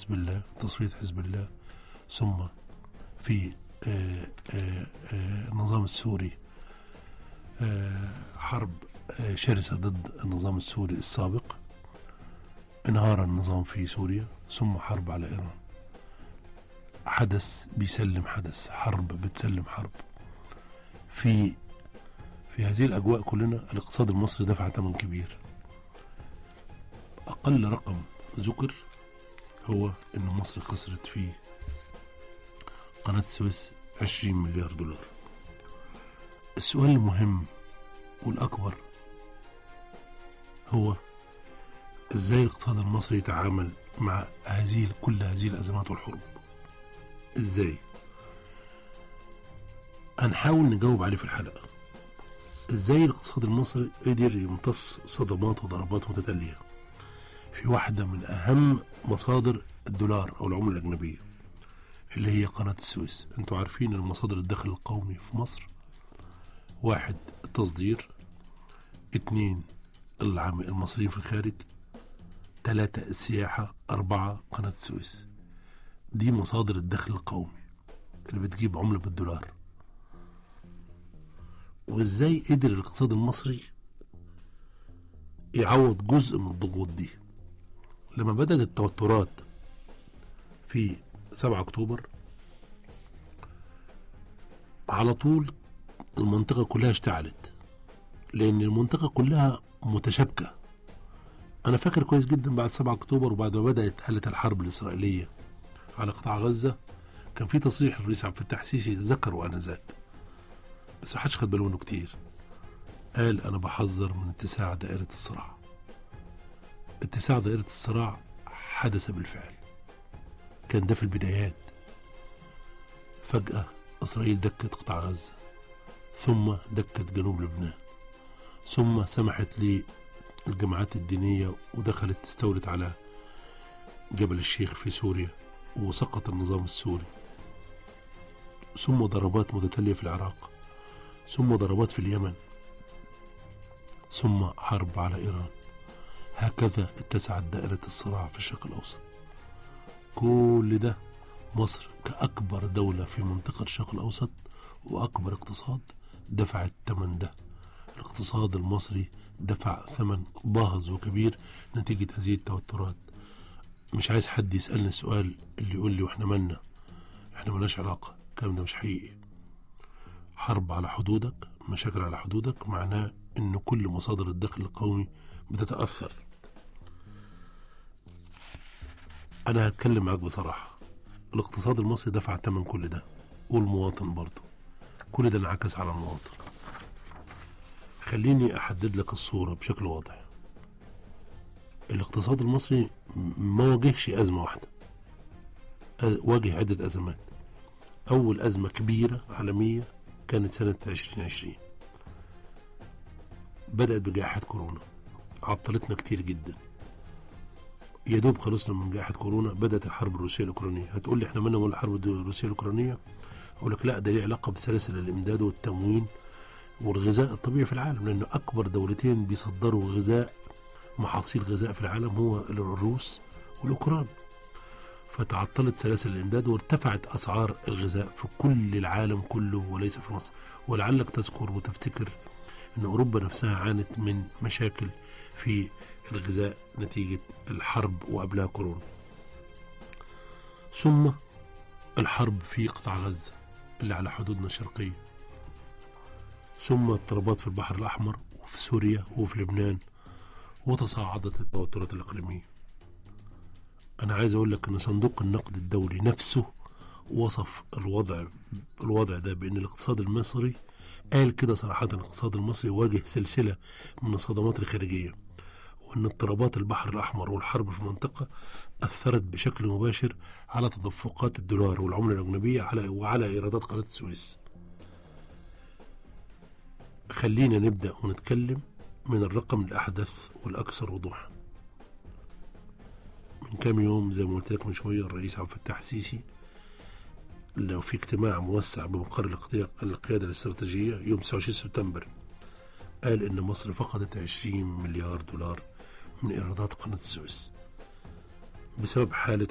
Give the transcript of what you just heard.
حزب الله تصفية حزب الله ثم في آه، آه، آه، النظام السوري آه، حرب آه، شرسة ضد النظام السوري السابق انهار النظام في سوريا ثم حرب على إيران حدث بيسلم حدث حرب بتسلم حرب في في هذه الأجواء كلنا الاقتصاد المصري دفع ثمن كبير أقل رقم ذكر هو أن مصر خسرت في قناة السويس 20 مليار دولار السؤال المهم والأكبر هو ازاي الاقتصاد المصري يتعامل مع هذه كل هذه الازمات والحروب ازاي هنحاول نجاوب عليه في الحلقه ازاي الاقتصاد المصري قدر يمتص صدمات وضربات متتاليه في واحده من اهم مصادر الدولار او العمله الاجنبيه اللي هي قناه السويس انتوا عارفين ان مصادر الدخل القومي في مصر واحد التصدير اتنين العام المصريين في الخارج ثلاثة السياحة أربعة قناة السويس دي مصادر الدخل القومي اللي بتجيب عملة بالدولار وازاي قدر الاقتصاد المصري يعوض جزء من الضغوط دي لما بدأت التوترات في 7 أكتوبر على طول المنطقة كلها اشتعلت لأن المنطقة كلها متشابكة أنا فاكر كويس جدا بعد 7 أكتوبر وبعد ما بدأت آلة الحرب الإسرائيلية على قطاع غزة كان في تصريح الرئيس عبد الفتاح السيسي ذكره آنذاك بس محدش خد باله منه كتير قال أنا بحذر من اتساع دائرة الصراع اتساع دائرة الصراع حدث بالفعل كان ده في البدايات فجأة إسرائيل دكت قطاع غزة ثم دكت جنوب لبنان ثم سمحت للجماعات الدينية ودخلت استولت على جبل الشيخ في سوريا وسقط النظام السوري ثم ضربات متتالية في العراق ثم ضربات في اليمن ثم حرب على إيران هكذا اتسعت دائرة الصراع في الشرق الأوسط كل ده مصر كأكبر دولة في منطقة الشرق الأوسط وأكبر اقتصاد دفع الثمن ده الاقتصاد المصري دفع ثمن باهظ وكبير نتيجة هذه التوترات مش عايز حد يسألني السؤال اللي يقول لي واحنا مالنا احنا ملناش علاقة الكلام ده مش حقيقي حرب على حدودك مشاكل على حدودك معناه ان كل مصادر الدخل القومي بتتأثر انا هتكلم معاك بصراحة الاقتصاد المصري دفع ثمن كل ده والمواطن برضه كل ده انعكس على المواطن خليني احدد لك الصورة بشكل واضح الاقتصاد المصري ما واجهش أزمة واحدة أ- واجه عدة أزمات أول أزمة كبيرة عالمية كانت سنة 2020 بدأت بجائحة كورونا عطلتنا كتير جدا يا دوب خلصنا من جائحة كورونا بدأت الحرب الروسية الأوكرانية هتقول لي احنا مالنا ولا الحرب الدو- الروسية الأوكرانية أقول لك لا ده ليه علاقة بسلاسل الإمداد والتموين والغذاء الطبيعي في العالم لأنه أكبر دولتين بيصدروا غذاء محاصيل غذاء في العالم هو الروس والأوكران فتعطلت سلاسل الإمداد وارتفعت أسعار الغذاء في كل العالم كله وليس في مصر ولعلك تذكر وتفتكر أن أوروبا نفسها عانت من مشاكل في الغذاء نتيجة الحرب وقبلها كورونا ثم الحرب في قطاع غزة اللي على حدودنا الشرقية ثم اضطرابات في البحر الأحمر وفي سوريا وفي لبنان وتصاعدت التوترات الإقليمية أنا عايز أقول لك أن صندوق النقد الدولي نفسه وصف الوضع الوضع ده بأن الاقتصاد المصري قال كده صراحة الاقتصاد المصري واجه سلسلة من الصدمات الخارجية وأن اضطرابات البحر الأحمر والحرب في المنطقة أثرت بشكل مباشر على تدفقات الدولار والعملة الأجنبية على وعلى إيرادات قناة السويس خلينا نبدأ ونتكلم من الرقم الأحدث والأكثر وضوحا من كام يوم زي ما قلت لك من شوية الرئيس عبد الفتاح السيسي لو في اجتماع موسع بمقر الاقتيا- القيادة الاستراتيجية يوم 29 سبتمبر قال إن مصر فقدت 20 مليار دولار من إيرادات قناة السويس بسبب حالة